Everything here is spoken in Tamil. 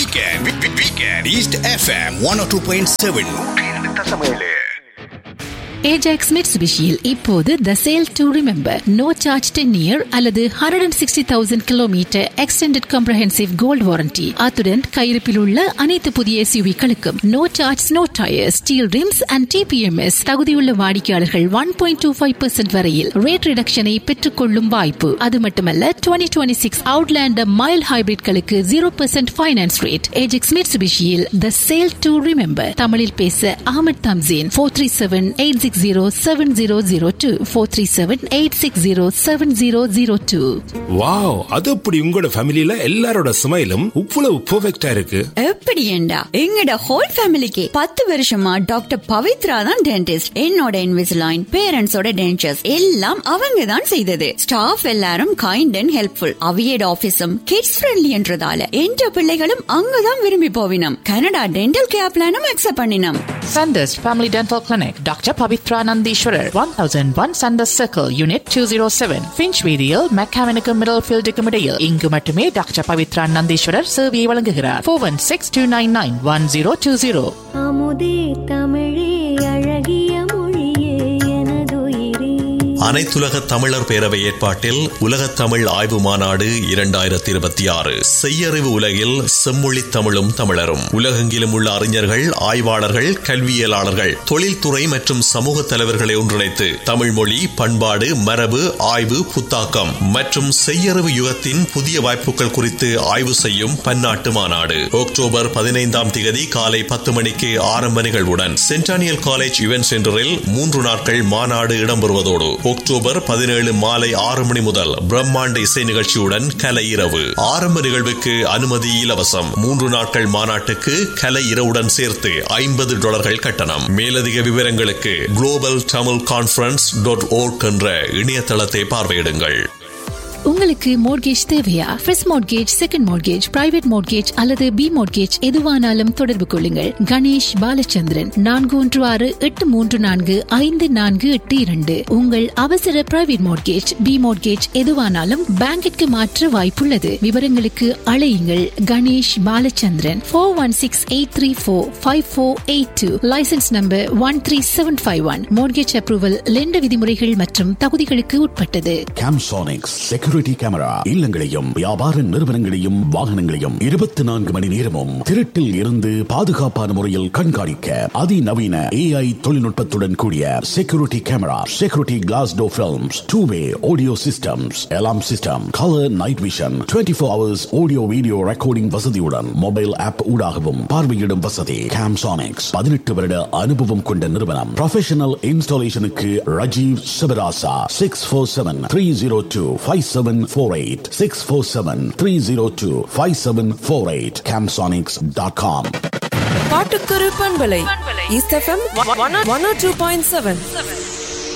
Weekend. Weekend. East FM 102.7. Ajax மிட்சுபிஷியில் இப்போது the sale to remember no charge ten year அல்லது hundred and sixty thousand kilometre extended comprehensive gold warranty அத்துடன் கையிருப்பில் உள்ள அனைத்து புதிய எஸ்யூவிகளுக்கும் no charge no tyre steel rims and TPMS தகுதியுள்ள வாடிக்கையாளர்கள் one point two five percent வரையில் ரேட் ரிடக்ஷனை பெற்றுக்கொள்ளும் வாய்ப்பு அது மட்டுமல்ல twenty twenty six Outlander mild ஹைபிரிட்களுக்கு zero percent finance rate Ajax மிட்சுபிஷியில் த சேல் டு ரிமெம்பர் தமிழில் பேச Ahmed Thamseen four three seven eight six zero seven zero zero two four three seven eight six zero seven zero zero two wow அது அப்படி உங்களோட ஃபேமிலில எல்லாரோட ஸ்மைலும் இவ்வளவு பெர்ஃபெக்ட்டா இருக்கு எப்படி ஏண்டா எங்கட ஹோல் ஃபேமிலிக்கு பத்து வருஷமா டாக்டர் பவித்ரா தான் டென்டிஸ்ட் என்னோட இன்விசிலைன் பேரண்ட்ஸோட டென்டர்ஸ் எல்லாம் அவங்க தான் செய்தது ஸ்டாஃப் எல்லாரும் கைண்ட் அண்ட் ஹெல்ப்ஃபுல் அவியட் ஆபீஸும் கிட்ஸ் ஃப்ரெண்ட்லி என்றதால என்ற பிள்ளைகளும் அங்கதான் விரும்பி போவினம் கனடா டென்டல் கேர் பிளானும் அக்செப்ட் பண்ணினோம் Sanders Family Dental Clinic, Dr. Pavitra Nandishwarar, 1001 Sanders Circle, Unit 207, Finchweedial, Mechanical Middlefield Comedial. இங்கு மட்டுமே டாக்டர் பவித்ரா நந்தீஸ்வரர் சேவையை வழங்குகிறார் four one six two nine nine one zero two zero அமுதே தமிழே அழகிய மொழியே எனதுயிரே அனைத்துலக தமிழர் பேரவை ஏற்பாட்டில் உலகத் தமிழ் ஆய்வு மாநாடு இரண்டாயிரத்தி இருபத்தி ஆறு செய்யறிவு உலகில் செம்மொழி தமிழும் தமிழரும் உலகெங்கிலும் உள்ள அறிஞர்கள் ஆய்வாளர்கள் கல்வியலாளர்கள் தொழில்துறை மற்றும் சமூக தலைவர்களை ஒன்றிணைத்து தமிழ் மொழி பண்பாடு மரபு ஆய்வு புத்தாக்கம் மற்றும் செய்யறிவு யுகத்தின் புதிய வாய்ப்புகள் குறித்து ஆய்வு செய்யும் பன்னாட்டு மாநாடு அக்டோபர் பதினைந்தாம் திகதி காலை பத்து மணிக்கு ஆரம்ப நிகழ்வுடன் சென்டானியல் காலேஜ் இவென்ட் சென்டரில் மூன்று நாட்கள் மாநாடு இடம்பெறுவதோடு அக்டோபர் பதினேழு மாலை ஆறு மணி முதல் பிரம்மாண்ட இசை நிகழ்ச்சியுடன் கலை இரவு ஆரம்ப நிகழ்வுக்கு அனுமதி இலவசம் மூன்று நாட்கள் மாநாட்டுக்கு கலை இரவுடன் சேர்த்து ஐம்பது டாலர்கள் கட்டணம் மேலதிக விவரங்களுக்கு global Tamil conference dot org என்ற இணையதளத்தை பார்வையிடுங்கள் உங்களுக்கு மோட்கேஜ் தேவையா first mortgage second mortgage private mortgage அல்லது பி மோட்கேஜ் எதுவானாலும் தொடர்பு கொள்ளுங்கள் கணேஷ் பாலச்சந்திரன் நான்கு ஒன்று ஆறு எட்டு மூன்று நான்கு ஐந்து நான்கு எட்டு இரண்டு உங்கள் அவசர பிரைவேட் மோட்கேஜ் பி மோட்கேஜ் எதுவானாலும் பேங்கிற்கு மாற்ற வாய்ப்புள்ளது விவரங்களுக்கு அழையுங்கள் Ganesh Balachandran four one six eight three four five four eight two licence number one three seven five one mortgage approval lender விதிமுறைகள் மற்றும் தகுதிகளுக்கு உட்பட்டது கேம்சோனிக்ஸ் செக்யூரிட்டி கேமரா இல்லங்களையும் வியாபார நிறுவனங்களையும் வாகனங்களையும் இருபத்தி நான்கு மணி நேரமும் திருட்டில் இருந்து பாதுகாப்பான முறையில் கண்காணிக்க அதிநவீன ஏஐ தொழில்நுட்பத்துடன் கூடிய security camera security glass door films two way audio systems alarm system colour night vision twenty four hours audio video recording வசதியுடன் மொபைல் ஆப் ஊடாகவும் பார்வையிடும் வசதி கேம்சானிக்ஸ் பதினெட்டு வருட அனுபவம் கொண்ட நிறுவனம் ப்ரொஃபஷனல் இன்ஸ்டாலேஷனுக்கு Rajeev Sivarasa six four seven three zero two five seven four eight six four seven three zero two five seven four eight Camsonics dot com பாட்டுக்குரு பண்பலை East FM one two point seven